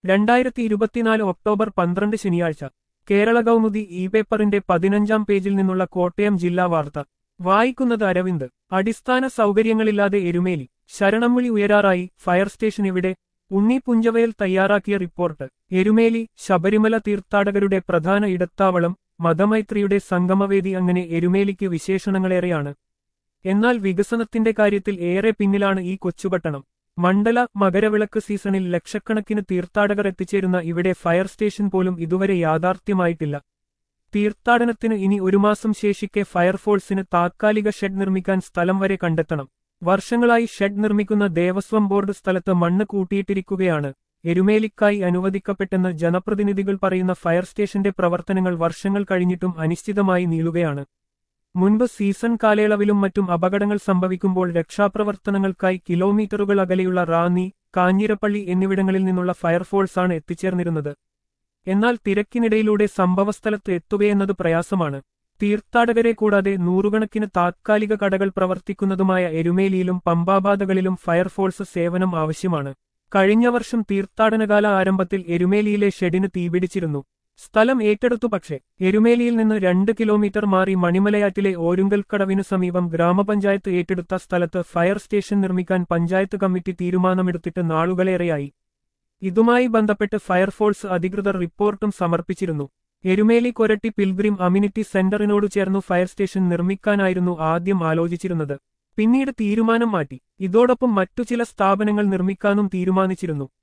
രണ്ടായിരത്തി ഇരുപത്തിനാല് ഒക്ടോബർ പന്ത്രണ്ട് ശനിയാഴ്ച കേരള കൗമുദി ഇ പേപ്പറിന്റെ പതിനഞ്ചാം പേജിൽ നിന്നുള്ള കോട്ടയം ജില്ലാ വാർത്ത വായിക്കുന്നത് അരവിന്ദ് അടിസ്ഥാന സൗകര്യങ്ങളില്ലാതെ എരുമേലി ശരണംവിളി ഉയരാറായി ഫയർ സ്റ്റേഷൻ ഇവിടെ ഉണ്ണി പുഞ്ചവയൽ തയ്യാറാക്കിയ റിപ്പോർട്ട് എരുമേലി ശബരിമല തീർത്ഥാടകരുടെ പ്രധാന ഇടത്താവളം മതമൈത്രിയുടെ സംഗമവേദി അങ്ങനെ എരുമേലിക്ക് വിശേഷണങ്ങളേറെയാണ് എന്നാൽ വികസനത്തിന്റെ കാര്യത്തിൽ ഏറെ പിന്നിലാണ് ഈ കൊച്ചുപട്ടണം മണ്ഡല മകരവിളക്ക് സീസണിൽ ലക്ഷക്കണക്കിന് തീർത്ഥാടകർ എത്തിച്ചേരുന്ന ഇവിടെ ഫയർ സ്റ്റേഷൻ പോലും ഇതുവരെ യാഥാർത്ഥ്യമായിട്ടില്ല തീർത്ഥാടനത്തിന് ഇനി ഒരു മാസം ശേഷിക്കെ ഫയർഫോഴ്സിന് താത്കാലിക ഷെഡ് നിർമ്മിക്കാൻ സ്ഥലം വരെ കണ്ടെത്തണം വർഷങ്ങളായി ഷെഡ് നിർമ്മിക്കുന്ന ദേവസ്വം ബോർഡ് സ്ഥലത്ത് മണ്ണ് കൂട്ടിയിട്ടിരിക്കുകയാണ് എരുമേലിക്കായി അനുവദിക്കപ്പെട്ടെന്ന് ജനപ്രതിനിധികൾ പറയുന്ന ഫയർ സ്റ്റേഷന്റെ പ്രവർത്തനങ്ങൾ വർഷങ്ങൾ കഴിഞ്ഞിട്ടും അനിശ്ചിതമായി നീളുകയാണ് മുൻപ് സീസൺ കാലയളവിലും മറ്റും അപകടങ്ങൾ സംഭവിക്കുമ്പോൾ രക്ഷാപ്രവർത്തനങ്ങൾക്കായി കിലോമീറ്ററുകൾ അകലെയുള്ള റാന്നി കാഞ്ഞിരപ്പള്ളി എന്നിവിടങ്ങളിൽ നിന്നുള്ള ഫയർഫോഴ്സാണ് എത്തിച്ചേർന്നിരുന്നത് എന്നാൽ തിരക്കിനിടയിലൂടെ സംഭവസ്ഥലത്ത് എത്തുകയെന്നത് പ്രയാസമാണ് തീർത്ഥാടകരെ കൂടാതെ നൂറുകണക്കിന് താത്കാലിക കടകൾ പ്രവർത്തിക്കുന്നതുമായ എരുമേലിയിലും പമ്പാബാധകളിലും ഫയർഫോഴ്സ് സേവനം ആവശ്യമാണ് കഴിഞ്ഞ വർഷം തീർത്ഥാടനകാല ആരംഭത്തിൽ എരുമേലിയിലെ ഷെഡിന് തീപിടിച്ചിരുന്നു സ്ഥലം ഏറ്റെടുത്തു പക്ഷേ എരുമേലിയിൽ നിന്ന് രണ്ട് കിലോമീറ്റർ മാറി മണിമലയാറ്റിലെ ഓരുങ്കൽക്കടവിനു സമീപം ഗ്രാമപഞ്ചായത്ത് ഏറ്റെടുത്ത സ്ഥലത്ത് ഫയർ സ്റ്റേഷൻ നിർമ്മിക്കാൻ പഞ്ചായത്ത് കമ്മിറ്റി തീരുമാനമെടുത്തിട്ട് നാളുകളേറെയായി ഇതുമായി ബന്ധപ്പെട്ട് ഫയർഫോഴ്സ് അധികൃതർ റിപ്പോർട്ടും സമർപ്പിച്ചിരുന്നു എരുമേലി കൊരട്ടി പിൽഗ്രിം അമ്യൂണിറ്റി സെന്ററിനോട് ചേർന്നു ഫയർ സ്റ്റേഷൻ നിർമ്മിക്കാനായിരുന്നു ആദ്യം ആലോചിച്ചിരുന്നത് പിന്നീട് തീരുമാനം മാറ്റി ഇതോടൊപ്പം മറ്റു ചില സ്ഥാപനങ്ങൾ നിർമ്മിക്കാനും തീരുമാനിച്ചിരുന്നു